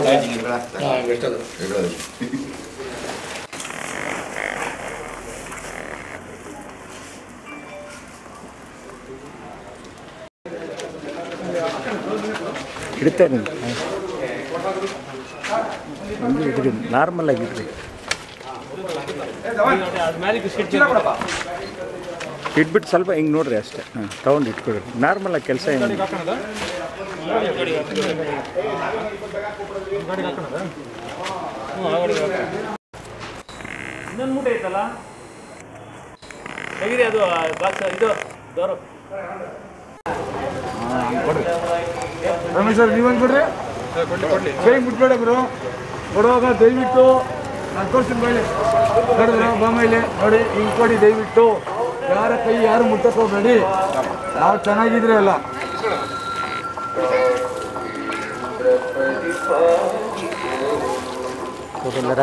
ಇಡ್ತೇನೆ ಒಂದು ಇದ್ರಿ ನಾರ್ಮಲ್ ಆಗಿದ್ರಿ ಇಟ್ಬಿಟ್ಟು ಸ್ವಲ್ಪ ಹಿಂಗೆ ನೋಡ್ರಿ ಅಷ್ಟೇ ಹಾಂ ತೊಗೊಂಡು ಇಟ್ಕೊಡ್ರಿ ನಾರ್ಮಲ್ ಆಗಿ ಕೆಲಸ ಏನು ಇನ್ನೊಂದು ಮೂಟೆ ಐತಲ್ಲ ಹೇಗಿದೆ ಅದು ಬಾಕ್ಸ್ ಇದು ದೋರು ರಮೇಶ್ ಸರ್ ನೀವೊಂದು ಬಿಡ್ರಿ ಕೈ ಮುಟ್ಬೇಡ ಬ್ರೋ ಕೊಡುವಾಗ ದಯವಿಟ್ಟು ನಾನು ತೋರಿಸ್ತೀನಿ ಮೇಲೆ ನೋಡಿದ್ರು ಬಾಮೈಲಿ ನೋಡಿ ಹಿಂಗೆ ಕೊಡಿ ದಯವಿಟ್ಟು ಯಾರ ಕೈ ಯಾರು ಮುಟ್ಟಕ್ಕೆ ಹೋಗ್ಬೇಡಿ ನಾವು ಚೆನ್ನಾಗಿದ್ರೆ ಅಲ್ಲ ಹೋಗಲ್ಲರ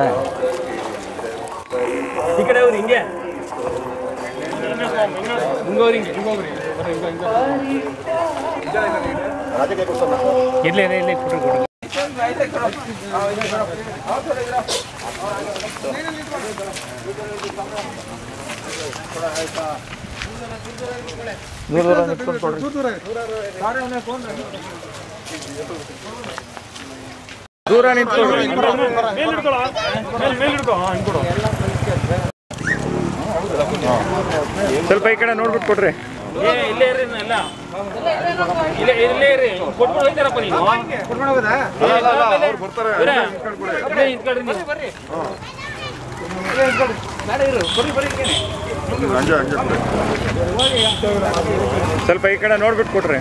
ಈ ಕಡೆ ಅವ್ರು ಹಿಂಗೆ ಹಿಂಗೋರಿ ಹಿಂಗೆ ಇಲ್ಲೇ ಇಲ್ಲೇ ಕೊಡ್ರಿ ಕೊಡ್ರಿ ದೂರ ದೂರ ನಿಂತ್ಕೊಂಡು ಕೊಡ್ರಿ ದೂರ ನಿಂತ್ಕೊಳ್ರಿ ಮೇಲ್ ಹಿಡ್ಕೊಳ್ಳೋ ಮೇಲ್ ಮೇಲ್ ಹಿಡ್ಕೊ ಹಾಂ ಹಿಂಗೆ ಕೊಡು ಸ್ವಲ್ಪ ಈ ಕಡೆ ನೋಡ್ಬಿಟ್ಟು ಕೊಡ್ರಿ ಏ ಇಲ್ಲೇ ಇರ್ರಿ ಎಲ್ಲ ಇಲ್ಲೇ ಇಲ್ಲೇ ಇರ್ರಿ ಕೊಟ್ಬಿಟ್ಟು ಹೋಗ್ತಾರಪ್ಪ ನೀವು ಇವ್ರೇ, ಇಲ್ಲೇ ನಿಂತ್ಕೊಳ್ರಿ ನೀವು. ಸ್ವಲ್ಪ ಈ ಕಡೆ ನೋಡ್ಬಿಟ್ಟು ಕೊಡ್ರಿ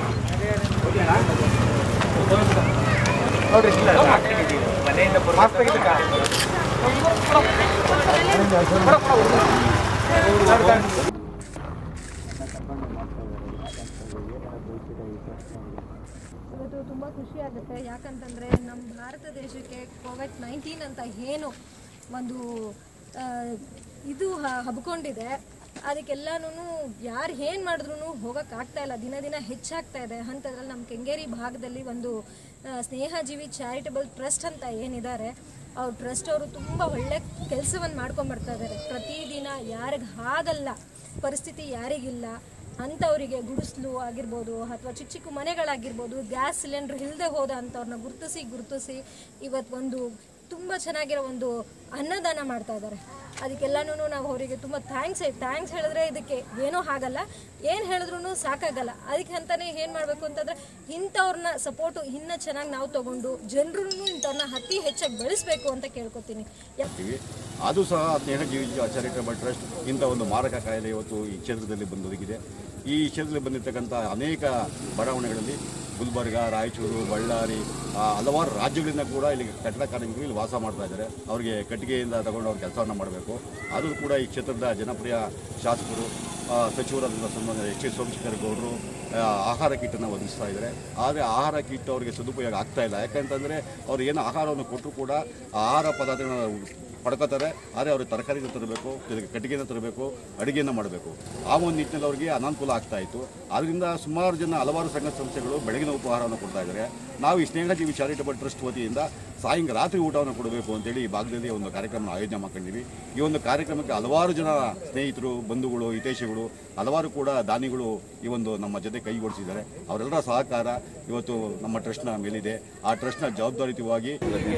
ಇವತ್ತು ತುಂಬ ಖುಷಿ ಆಗುತ್ತೆ ಯಾಕಂತಂದರೆ ನಮ್ಮ ಭಾರತ ದೇಶಕ್ಕೆ ಕೋವಿಡ್ ನೈನ್ಟೀನ್ ಅಂತ ಏನು ಒಂದು ಆ, ಇದು ಹ- ಹಬ್ಕೊಂಡಿದೆ ಅದಕ್ಕೆಲ್ಲನೂ ಯಾರು ಏನು ಮಾಡಿದ್ರು ಹೋಗೋಕ್ಕಾಗ್ತಾ ಇಲ್ಲ ದಿನ ದಿನ ಹೆಚ್ಚಾಗ್ತಾ ಇದೆ ಅಂಥದ್ರಲ್ಲಿ ನಮ್ಮ ಕೆಂಗೇರಿ ಭಾಗದಲ್ಲಿ ಒಂದು ಆ, ಸ್ನೇಹಜೀವಿ ಚಾರಿಟಬಲ್ ಟ್ರಸ್ಟ್ ಅಂತ ಏನಿದ್ದಾರೆ ಅವ್ರ ಟ್ರಸ್ಟ್ ಅವರು ತುಂಬ ಒಳ್ಳೆ ಕೆಲಸವನ್ನು ಮಾಡ್ಕೊಂಬರ್ತಾ ಇದ್ದಾರೆ ಪ್ರತಿದಿನ ಯಾರಿಗೆ ಆಗಲ್ಲ ಪರಿಸ್ಥಿತಿ ಯಾರಿಗಿಲ್ಲ ಅಂಥವರಿಗೆ ಗುಡಿಸ್ಲು ಆಗಿರ್ಬೋದು ಅಥವಾ ಚಿಕ್ಕ ಚಿಕ್ಕ ಮನೆಗಳಾಗಿರ್ಬೋದು ಗ್ಯಾಸ್ ಸಿಲಿಂಡರ್ ಇಲ್ಲದೆ ಹೋದ ಅಂಥವ್ರನ್ನ ಗುರುತಿಸಿ ಗುರುತಿಸಿ ಇವತ್ತು ಒಂದು ತುಂಬ ಚೆನ್ನಾಗಿರೋ ಒಂದು ಅನ್ನದಾನ ಮಾಡ್ತಾ ಇದ್ದಾರೆ ಅದಕ್ಕೆಲ್ಲನೂ ನಾವು ಅವರಿಗೆ ತುಂಬ ಥ್ಯಾಂಕ್ಸ್ ಥ್ಯಾಂಕ್ಸ್ ಹೇಳಿದ್ರೆ ಇದಕ್ಕೆ ಏನೂ ಆಗಲ್ಲ ಏನು ಹೇಳಿದ್ರು ಸಾಕಾಗಲ್ಲ ಅದಕ್ಕೆ ಅಂತಾನೆ ಏನು ಮಾಡಬೇಕು ಅಂತಂದರೆ ಇಂಥವ್ರನ್ನ ಸಪೋರ್ಟು ಇನ್ನೂ ಚೆನ್ನಾಗಿ ನಾವು ತಗೊಂಡು ಜನರೂ ಇಂಥವ್ರನ್ನ ಅತಿ ಹೆಚ್ಚಾಗಿ ಬೆಳೆಸ್ಬೇಕು ಅಂತ ಕೇಳ್ಕೊತೀನಿ ಯಾ- ಮಾಡ್ತೀವಿ ಅದು ಸಹ ಸ್ನೇಹಜೀವಿ ಚಾರಿಟಬಲ್ ಟ್ರಸ್ಟ್ ಇಂಥ ಒಂದು ಮಾರಕ ಕಾಯಿಲೆ ಇವತ್ತು ಈ ಕ್ಷೇತ್ರದಲ್ಲಿ ಬಂದೊದಗಿದೆ ಈ ಕ್ಷೇತ್ರದಲ್ಲಿ ಬಂದಿರತಕ್ಕಂಥ ಅನೇಕ ಬಡಾವಣೆಗಳಲ್ಲಿ ಗುಲ್ಬರ್ಗ ರಾಯಚೂರು ಬಳ್ಳಾರಿ ಆ, ಹಲವಾರು ರಾಜ್ಯಗಳಿಂದ ಕೂಡ ಇಲ್ಲಿ ಕಟ್ಟಡ ಕಾರ್ಮಿಕರು ಇಲ್ಲಿ ವಾಸ ಮಾಡ್ತಾ ಇದ್ದಾರೆ ಅವರಿಗೆ ಕಟ್ಟಿಗೆಯಿಂದ ತಗೊಂಡು ಅವ್ರ ಕೆಲಸವನ್ನು ಮಾಡಬೇಕು ಅದು ಕೂಡ ಈ ಕ್ಷೇತ್ರದ ಜನಪ್ರಿಯ ಶಾಸಕರು ಆ, ಸಚಿವರಾದಂಥ ಸನ್ಮಾನ್ಯ ಎಚ್ ಕೆ ಸೋಮಶೇಖರ್ ಗೌಡರು ಆ, ಆಹಾರ ಕಿಟ್ಟನ್ನು ಒದಗಿಸ್ತಾ ಇದ್ದಾರೆ ಆದರೆ ಆಹಾರ ಕಿಟ್ ಅವರಿಗೆ ಸದುಪಯೋಗ ಆಗ್ತಾ ಇಲ್ಲ ಯಾಕಂತಂದರೆ ಅವ್ರು ಏನು ಆಹಾರವನ್ನು ಕೊಟ್ಟರು ಕೂಡ ಆ ಆಹಾರ ಪದಾರ್ಥಗಳನ್ನ ಪಡ್ಕೋತಾರೆ ಆದರೆ ಅವ್ರಿಗೆ ತರಕಾರಿನ ತರಬೇಕು ಜೊತೆಗೆ ಕಟ್ಟಿಗೆನ ತರಬೇಕು ಅಡುಗೆಯನ್ನು ಮಾಡಬೇಕು ಆ ಒಂದು ನಿಟ್ಟಿನಲ್ಲಿ ಅವರಿಗೆ ಅನಾನುಕೂಲ ಆಗ್ತಾ ಇತ್ತು ಆದ್ದರಿಂದ ಸುಮಾರು ಜನ ಹಲವಾರು ಸಂಘ ಸಂಸ್ಥೆಗಳು ಬೆಳಗಿನ ಉಪಹಾರವನ್ನು ಕೊಡ್ತಾ ಇದ್ದಾರೆ ನಾವು ಈ ಸ್ನೇಹಜೀವಿ ಚಾರಿಟಬಲ್ ಟ್ರಸ್ಟ್ ವತಿಯಿಂದ ಸಾಯಂಕಾಲ ರಾತ್ರಿ ಊಟವನ್ನು ಕೊಡಬೇಕು ಅಂತೇಳಿ ಈ ಭಾಗದಲ್ಲಿ ಒಂದು ಕಾರ್ಯಕ್ರಮ ಆಯೋಜನೆ ಮಾಡ್ಕೊಂಡಿದ್ವಿ ಈ ಒಂದು ಕಾರ್ಯಕ್ರಮಕ್ಕೆ ಹಲವಾರು ಜನ ಸ್ನೇಹಿತರು ಬಂಧುಗಳು ಹಿತೈಷಿಗಳು ಹಲವಾರು ಕೂಡ ದಾನಿಗಳು ಈ ಒಂದು ನಮ್ಮ ಜೊತೆ ಕೈಗೂಡಿಸಿದ್ದಾರೆ ಅವರೆಲ್ಲರ ಸಹಕಾರ ಇವತ್ತು ನಮ್ಮ ಟ್ರಸ್ಟ್ನ ಮೇಲಿದೆ ಆ ಟ್ರಸ್ಟ್ನ ಜವಾಬ್ದಾರಿಯುತವಾಗಿ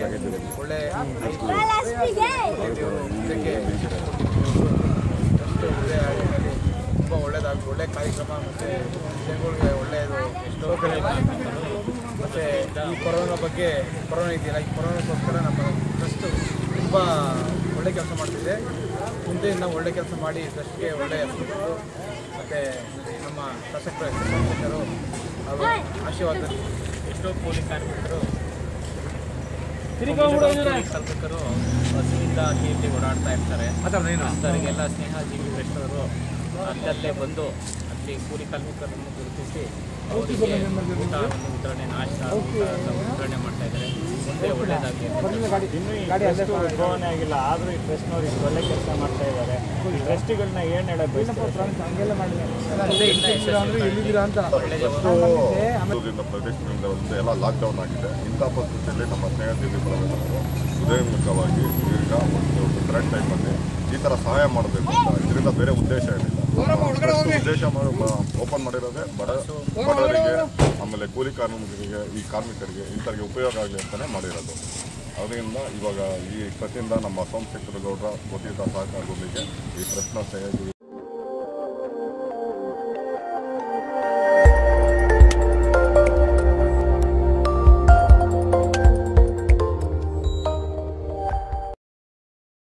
ತುಂಬ ಒಳ್ಳೇದಾಗಿ ಒಳ್ಳೆ ಕಾರ್ಯಕ್ರಮ ಮತ್ತು ಜನಗಳಿಗೆ ಒಳ್ಳೆಯದು ಎಷ್ಟೋ ಕಡೆ ಮತ್ತು ಈ ಕೊರೋನಾ ಬಗ್ಗೆ ಕೊರೋನಾ ಇದೆಯಲ್ಲ ಈ ಕೊರೋನಾಕ್ಕೋಸ್ಕರ ನಮ್ಮ ಟ್ರಸ್ಟ್ ತುಂಬ ಒಳ್ಳೆ ಕೆಲಸ ಮಾಡ್ತಿದೆ ಮುಂದೆ ನಾವು ಒಳ್ಳೆ ಕೆಲಸ ಮಾಡಿ ಟ್ರಸ್ಟ್ಗೆ ಒಳ್ಳೆ ಹೆಸರು ಕೊಟ್ಟು ಮತ್ತು ನಮ್ಮ ಶಾಸಕರು ಶಾಸಕರು ಹಾಗೂ ಆಶೀರ್ವಾದ ಎಷ್ಟೋ ಕೂಲಿ ಕಾರ್ಮಿಕರು ಕೂಲಿ ಕಾರ್ಮಿಕರು ಹಸುವಿಂದ ಅಲ್ಲಿಯಲ್ಲಿ ಓಡಾಡ್ತಾ ಇರ್ತಾರೆ ಅಂಥವರಿಗೆಲ್ಲ ಸ್ನೇಹಜೀವಿ ಟ್ರಸ್ಟವರು ಅಲ್ಲಲ್ಲೇ ಬಂದು ಅಲ್ಲಿ ಕೂಲಿ ಕಾರ್ಮಿಕರನ್ನು ಗುರುತಿಸಿ ಅವರಿಗೆ ಊಟ ಒಂದು ವಿತರಣೆ ನಾಷ್ಟ ಊಟ ಎಲ್ಲ ವಿತರಣೆ ಮಾಡ್ತಾ ಇದ್ದಾರೆ ಮುಂದೆ ಒಳ್ಳೆಯದಾಗಿ ಇನ್ನೂ ಈ ಟ್ರಸ್ಟ್ ಉದ್ಭವನೆ ಆಗಿಲ್ಲ ಆದರೂ ಈ ಟ್ರಸ್ಟ್ನವ್ರು ಇಷ್ಟು ಒಳ್ಳೆ ಕೆಲಸ ಮಾಡ್ತಾ ಇದ್ದಾರೆ ಈ ಟ್ರಸ್ಟಿಗಳನ್ನ ಏನು ಹೇಳಕ್ ಬಯಸ್ತಾರೆ ಮುಂದೆ ಇನ್ನೂ ಯಶಸ್ವಿ ಎಲ್ಲಿದ್ದೀರಾ ಅಂತ ರಾಜ್ಯದಿಂದ ಪ್ರದೇಶದಿಂದ ಒಂದು ಎಲ್ಲ ಲಾಕ್ಡೌನ್ ಆಗಿದೆ ಇಂಥ ಪರಿಸ್ಥಿತಿಯಲ್ಲಿ ನಮ್ಮ ಸ್ನೇಹ ನಿಧಿ ಬಳಗದವರು ಹೃದಯಮುಖವಾಗಿ ಈಗ ಒಂದು ಕರೆಕ್ಟ್ ಟೈಮಲ್ಲಿ ಈ ಥರ ಸಹಾಯ ಮಾಡಬೇಕು ಅಂತ ಇದರಿಂದ ಬೇರೆ ಉದ್ದೇಶ ಏನಿಲ್ಲ Trust ಉದ್ದೇಶ ಓಪನ್ ಮಾಡಿರೋದೇ ಬಡ ಬಡವರಿಗೆ ಆಮೇಲೆ ಕೂಲಿ ಕಾರ್ಮಿಕರಿಗೆ ಈ ಕಾರ್ಮಿಕರಿಗೆ ಇಂಥವ್ರಿಗೆ ಉಪಯೋಗ ಆಗಲಿ ಅಂತಲೇ ಮಾಡಿರೋದು ಅದರಿಂದ ಇವಾಗ ಈ ಕೃತಿಯಿಂದ ನಮ್ಮ ಸೋಮಶೇಖರ ಗೌಡರ ಗೊತ್ತಿದ್ದ ಸಹಕಾರದೊಂದಿಗೆ ಈ ಟ್ರಸ್ಟ್ನ ಸಹಯೋಗಿ